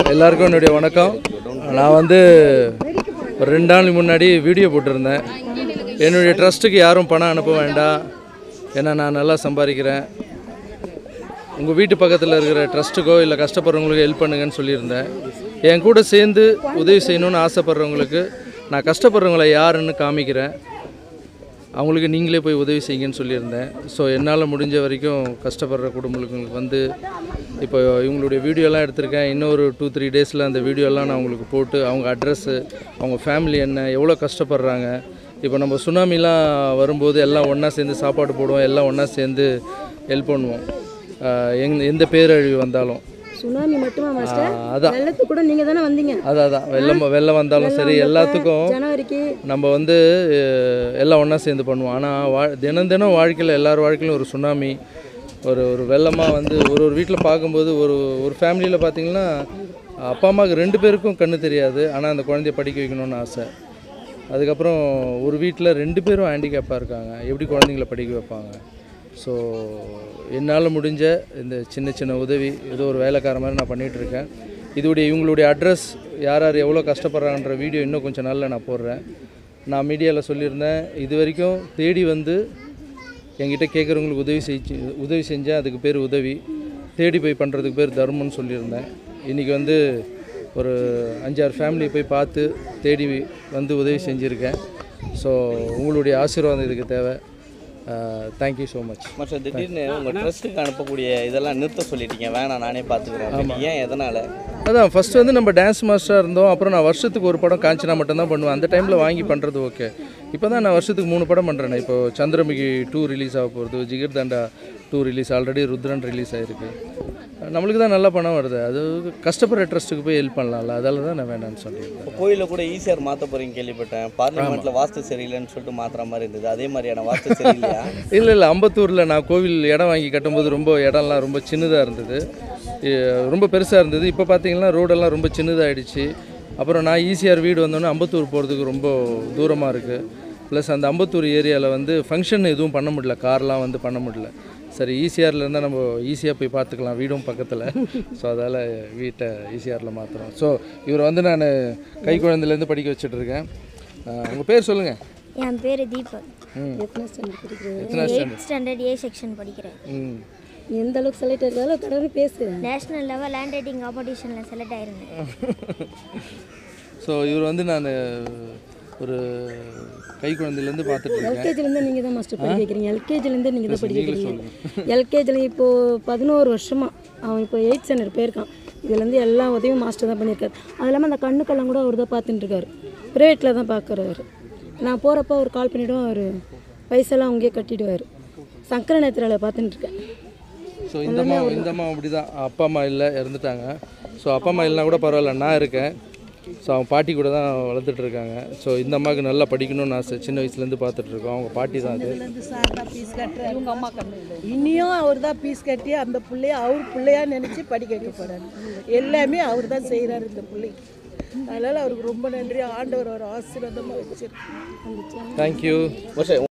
எல்லாருக்கும் என்னுடைய வணக்கம் நான் வந்து ஒரு ரெண்டு நாள் முன்னாடி வீடியோ போட்டிருந்தேன் என்னுடைய ட்ரஸ்ட்டுக்கு யாரும் பணம் அனுப்ப வேண்டாம் ஏன்னா நான் நல்லா சம்பாதிக்கிறேன் உங்கள் வீட்டு பக்கத்தில் இருக்கிற ட்ரஸ்ட்டுக்கோ இல்லை கஷ்டப்படுறவங்களுக்கு ஹெல்ப் பண்ணுங்கன்னு சொல்லியிருந்தேன் என் கூட சேர்ந்து உதவி செய்யணும்னு ஆசைப்படுறவங்களுக்கு நான் கஷ்டப்படுறவங்கள யாருன்னு காமிக்கிறேன் அவங்களுக்கு நீங்களே போய் உதவி செய்யுங்கன்னு சொல்லியிருந்தேன் ஸோ என்னால் முடிஞ்ச வரைக்கும் கஷ்டப்படுற குடும்பங்களுக்கு வந்து இப்போ இவங்களுடைய வீடியோலாம் எடுத்திருக்கேன் இன்னொரு டூ த்ரீ டேஸில் அந்த வீடியோலாம் நான் உங்களுக்கு போட்டு அவங்க அட்ரஸ்ஸு அவங்க ஃபேமிலி என்ன எவ்வளோ கஷ்டப்படுறாங்க இப்போ நம்ம சுனாமிலாம் வரும்போது எல்லாம் ஒன்றா சேர்ந்து சாப்பாடு போடுவோம் எல்லாம் ஒன்றா சேர்ந்து ஹெல்ப் பண்ணுவோம் ஆஹ் எங் எந்த பேரழிவு வந்தாலும் சுனாமி மட்டுமா மாஸ்டர் ஆஹ் அதான் வெள்ளத்துக்கு கூட நீங்க தானே வந்தீங்க அதான் அதான் வெள்ளம் வெள்ளம் வந்தாலும் சரி எல்லாத்துக்கும் ஜனவரிக்கு நம்ம வந்து அஹ், எல்லாம் ஒன்றா சேர்ந்து பண்ணுவோம் ஆனால் வா தினம் தினம் வாழ்க்கையில் எல்லார் வாழ்க்கையிலும் ஒரு சுனாமி ஒரு ஒரு வெள்ளமாக வந்து ஒரு ஒரு வீட்டில் பார்க்கும்போது ஒரு ஒரு ஃபேமிலியில் பார்த்தீங்கன்னா அப்பா அம்மாவுக்கு ரெண்டு பேருக்கும் கண்ணு தெரியாது ஆனால் அந்த குழந்தைய படிக்க வைக்கணும்னு ஆசை அதுக்கப்புறம் ஒரு வீட்டில் ரெண்டு பேரும் ஹேண்டிகேப்பாக இருக்காங்க எப்படி குழந்தைங்கள படிக்க வைப்பாங்க ஸோ என்னால் முடிஞ்ச இந்த சின்ன சின்ன உதவி ஏதோ ஒரு வேலைக்கார மாதிரி நான் பண்ணிகிட்டு இருக்கேன் இதோடைய இவங்களுடைய அட்ரஸ் யார் யார் எவ்வளோ கஷ்டப்படுறாங்கன்ற வீடியோ இன்னும் கொஞ்சம் நாளில் நான் போடுறேன் நான் மீடியாவில் சொல்லியிருந்தேன் இது வரைக்கும் தேடி வந்து என்கிட்ட கேட்குறவங்களுக்கு உதவி செஞ்சு உதவி செஞ்சேன் அதுக்கு பேர் உதவி தேடி போய் பண்ணுறதுக்கு பேர் தர்மம்னு சொல்லியிருந்தேன் இன்றைக்கி வந்து ஒரு அஞ்சாறு ஃபேமிலியை போய் பார்த்து தேடி வந்து உதவி செஞ்சுருக்கேன் ஸோ உங்களுடைய ஆசீர்வாதம் இதுக்கு தேவை தேங்க்யூ ஸோ மச் மற்ற திடீர்னு உங்கள் ட்ரஸ்ட்டுக்கு அனுப்பக்கூடிய இதெல்லாம் நிறுத்த சொல்லிட்டீங்க வேணாம் நானே பார்த்துக்கிறேன் அப்படின்னு. ஏன் எதனால் அதான் ஃபஸ்ட்டு வந்து நம்ம டான்ஸ் மாஸ்டராக இருந்தோம் அப்புறம் நான் வருஷத்துக்கு ஒரு படம் காஞ்சனா மட்டும்தான் பண்ணுவேன் அந்த டைமில் வாங்கி பண்ணுறது ஓகே இப்போ தான் நான் வருஷத்துக்கு மூணு படம் பண்ணுறேன் இப்போ சந்திரமுகி டூ ரிலீஸ் ஆக போகிறது Jigarthanda two release already Rudhran release ஆகிருக்கு நம்மளுக்கு தான் நல்ல பணம் வருது அது கஷ்டப்படுற ட்ரஸ்ட்டுக்கு போய் ஹெல்ப் பண்ணலாம்ல அதால தான் நான் வேண்டாம்னு சொல்லியிருந்தேன் இப்போ கோயிலில் கூட ஈஸியார் மாற்ற போகிறீங்க கேள்விப்பட்டேன் பார்லிமெண்ட்டில் வாஸ்து சரியில்லைன்னு சொல்லிட்டு மாற்றுற மாதிரி இருந்தது அதே மாதிரியான வாஸ்து சரியில்லையா இல்லை இல்லை அம்பத்தூரில் நான் கோவில் இடம் வாங்கி கட்டும்போது ரொம்ப இடம்லாம் ரொம்ப சின்னதாக இருந்தது இ- ரொம்ப பெருசாக இருந்தது இப்போ பார்த்தீங்கன்னா ரோடெல்லாம் ரொம்ப சின்னதாகிடுச்சு அப்புறம் நான் ஈசிஆர் வீடு வந்தோன்னே அம்பத்தூர் போகிறதுக்கு ரொம்ப தூரமாக இருக்குது ப்ளஸ் அந்த அம்பத்தூர் ஏரியாவில் வந்து ஃபங்க்ஷன் எதுவும் பண்ண முடியல கார்லாம் வந்து பண்ண முடியல சரி ஈசிஆரில் இருந்தால் நம்ம ஈஸியாக போய் பார்த்துக்கலாம் வீடும் பக்கத்தில் ஸோ அதால் வீட்டை ஈசிஆரில் மாற்றுறோம் ஸோ இவர் வந்து நான் கை குழந்தையிலேருந்து படிக்க வச்சுட்டு இருக்கேன் உங்கள் பேர் சொல்லுங்கள் என் பேர் தீபக் எத்தனை ஸ்டாண்டர்ட் படிக்கிறது எத்தனை எயிட் ஸ்டாண்டர்ட் ஏ செக்ஷன் படிக்கிறேன் ம் நீ எந்த அளவுக்கு செலக்ட் ஆயிருந்தாலும் கடவுள் பேசு நேஷ்னல் லெவல் லேண்ட் ரைட்டிங் காம்படிஷனில் செலக்ட் ஆயிருந்தேன் ஸோ இவர் வந்து நான் ஒரு கை குழந்தையிலேருந்து பார்த்துட்டு இருக்கேன் எல்கேஜிலேருந்து நீங்கள் தான் மாஸ்டர் படிக்க வைக்கிறீங்க எல்கேஜிலேருந்து நீங்கள் தான் படிக்க வைக்கிறீங்க எல்கேஜில் இப்போது பதினோரு வருஷமாக அவன் இப்போ எயிட் ஸ்டாண்டர்ட் போயிருக்கான் இதுலேருந்து எல்லா உதவியும் மாஸ்டர் தான் பண்ணியிருக்காரு அது இல்லாமல் அந்த கண்ணுக்கெல்லாம் கூட அவர் தான் பார்த்துட்டு இருக்காரு ப்ரைவேட்டில் தான் பார்க்குறாரு நான் போகிறப்ப அவர் கால் பண்ணிவிடும் அவர் பைசெல்லாம் அங்கேயே கட்டிடுவார் சங்கர நேத்திராவில் பார்த்துட்டு இருக்கேன் ஸோ இந்த அம்மா இந்த அம்மா அப்படி தான் அப்பா அம்மா இல்லை இறந்துட்டாங்க ஸோ அப்பா அம்மா இல்லைனா கூட பரவாயில்ல நான் இருக்கேன் ஸோ அவங்க பாட்டி கூட தான் வளர்த்துட்டு இருக்காங்க ஸோ இந்த அம்மாவுக்கு நல்லா படிக்கணும்னு ஆசை சின்ன வயசுலேருந்து பார்த்துட்டு இருக்கோம் அவங்க பாட்டி தான் அது இருந்து சார் தான் ஃபீஸ் கட்டுறாரு இவங்க அம்மா கண்ணு இனியும் அவர் தான் ஃபீஸ் கட்டி அந்த பிள்ளைய அவர் பிள்ளையா நினச்சி படிக்க வைக்க போறாரு எல்லாமே அவர் தான் செய்கிறாரு இந்த பிள்ளைக்கு அதனால் அவருக்கு ரொம்ப நன்றி ஆண்டவர் ஒரு ஆசீர்வாதமாக வச்சிருக்கு தேங்க்யூ மோஸ்ட்